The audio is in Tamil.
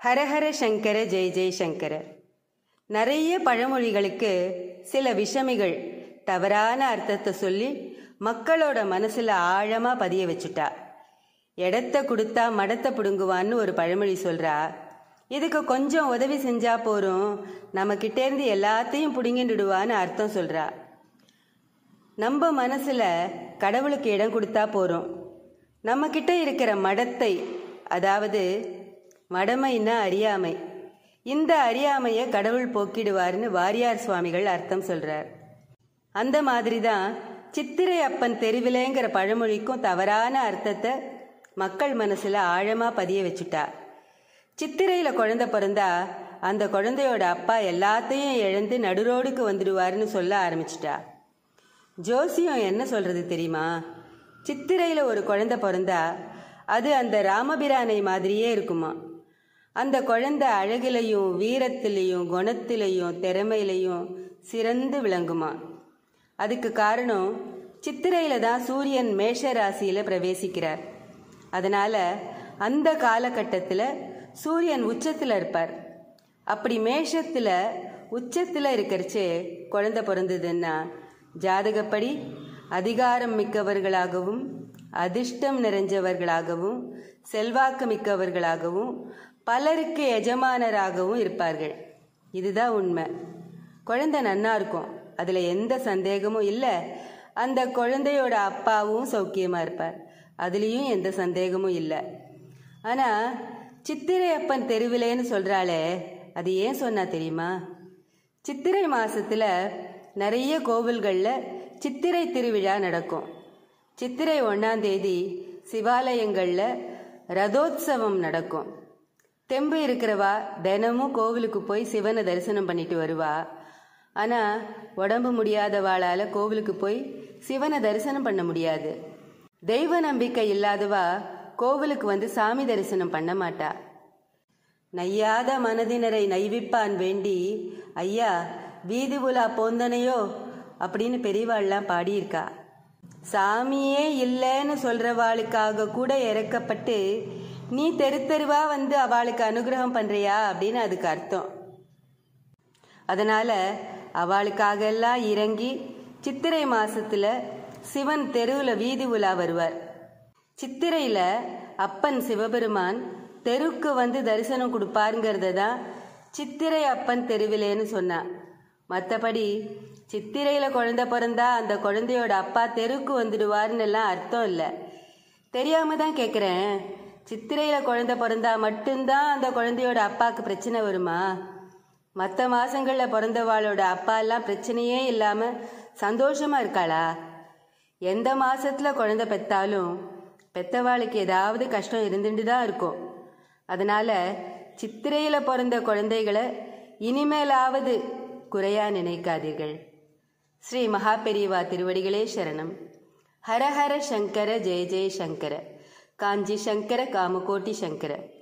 ஹரஹர சங்கர ஜெய ஜெய சங்கர நிறைய பழமொழிகளுக்கு சில விஷமிகள் தவறான அர்த்தத்தை சொல்லி மக்களோட மனசுல ஆழமா பதிய வச்சுட்டா இடத்த கொடுத்தா மடத்தை பிடுங்குவான்னு ஒரு பழமொழி சொல்றா இதுக்கு கொஞ்சம் உதவி செஞ்சா போறோம் நம்ம கிட்டேருந்து எல்லாத்தையும் பிடுங்கிடுவான்னு அர்த்தம் சொல்றா நம்ம மனசுல கடவுளுக்கு இடம் கொடுத்தா போறோம் நம்ம கிட்ட இருக்கிற மடத்தை அதாவது மடமைன்னா அறியாமை இந்த அறியாமையை கடவுள் போக்கிடுவார்னு வாரியார் சுவாமிகள் அர்த்தம் சொல்றார் அந்த மாதிரி தான் சித்திரை அப்பன் தெருவிலேங்கிற பழமொழிக்கும் தவறான அர்த்தத்தை மக்கள் மனசுல ஆழமா பதிய வச்சுட்டா சித்திரையில குழந்தை பிறந்தா அந்த குழந்தையோட அப்பா எல்லாத்தையும் இழந்து நடுரோடுக்கு வந்துடுவாருன்னு சொல்ல ஆரம்பிச்சிட்டா ஜோசியம் என்ன சொல்றது தெரியுமா சித்திரையில ஒரு குழந்தை பிறந்தா அது அந்த ராமபிரானை மாதிரியே இருக்குமா அந்த குழந்தை அழகிலையும் வீரத்திலையும் குணத்திலையும் திறமையிலையும் சிறந்து விளங்குமா அதுக்கு காரணம் சித்திரையில தான் சூரியன் மேஷ ராசியில பிரவேசிக்கிறார் அதனால அந்த காலகட்டத்தில் சூரியன் உச்சத்தில் இருப்பார் அப்படி மேஷத்தில் உச்சத்தில் இருக்கிறச்சே குழந்தை பிறந்ததுன்னா ஜாதகப்படி அதிகாரம் மிக்கவர்களாகவும் அதிர்ஷ்டம் நிறைஞ்சவர்களாகவும் செல்வாக்கு மிக்கவர்களாகவும் பலருக்கு எஜமானராகவும் இருப்பார்கள் இதுதான் உண்மை குழந்தை நன்னா இருக்கும் அதில் எந்த சந்தேகமும் இல்லை அந்த குழந்தையோட அப்பாவும் சௌக்கியமா இருப்பார் அதுலேயும் எந்த சந்தேகமும் இல்லை ஆனால் சித்திரை அப்பன் தெருவிலேன்னு சொல்கிறாளே அது ஏன் சொன்னா தெரியுமா சித்திரை மாசத்துல நிறைய கோவில்களில் சித்திரை திருவிழா நடக்கும் சித்திரை ஒன்றாம் தேதி சிவாலயங்களில் ரதோத்சவம் நடக்கும் தெம்பு இருக்கிறவா தினமும் கோவிலுக்கு போய் சிவனை தரிசனம் பண்ணிட்டு வருவா ஆனால் உடம்பு முடியாதவாளால் கோவிலுக்கு போய் சிவனை தரிசனம் பண்ண முடியாது தெய்வ நம்பிக்கை இல்லாதவா கோவிலுக்கு வந்து சாமி தரிசனம் பண்ண மாட்டா நையாத மனதினரை நைவிப்பான் வேண்டி ஐயா வீதி உலா போந்தனையோ அப்படின்னு பெரியவாள்லாம் பாடியிருக்கா சாமியே இல்லைன்னு சொல்றவாளுக்காக கூட இறக்கப்பட்டு நீ தெரு தெருவா வந்து அவளுக்கு அனுகிரகம் பண்றியா அப்படின்னு அதுக்கு அர்த்தம் அதனால அவளுக்காக எல்லாம் இறங்கி சித்திரை மாசத்துல சிவன் தெருவில் வீதி உலா வருவார் சித்திரையில அப்பன் சிவபெருமான் தெருக்கு வந்து தரிசனம் கொடுப்பாருங்கிறத தான் சித்திரை அப்பன் தெருவிலேன்னு சொன்னான் மற்றபடி சித்திரையில குழந்தை பிறந்தா அந்த குழந்தையோட அப்பா தெருக்கு வந்துடுவார்னு எல்லாம் அர்த்தம் இல்லை தெரியாம தான் கேட்குறேன் சித்திரையில குழந்தை பிறந்தா மட்டும்தான் அந்த குழந்தையோட அப்பாவுக்கு பிரச்சனை வருமா மற்ற மாசங்களில் பிறந்தவாளோட அப்பா எல்லாம் பிரச்சனையே இல்லாமல் சந்தோஷமா இருக்காளா எந்த மாசத்துல குழந்தை பெத்தாலும் பெத்தவாளுக்கு ஏதாவது கஷ்டம் இருந்துட்டு தான் இருக்கும் அதனால சித்திரையில பிறந்த குழந்தைகளை இனிமேலாவது குறையா நினைக்காதீர்கள் ஸ்ரீ மகாபெரிவா திருவடிகளே சரணம் ஹரஹர சங்கர ஜெய ஜெய சங்கர காஞ்சி சங்கர காமகோட்டி சங்கர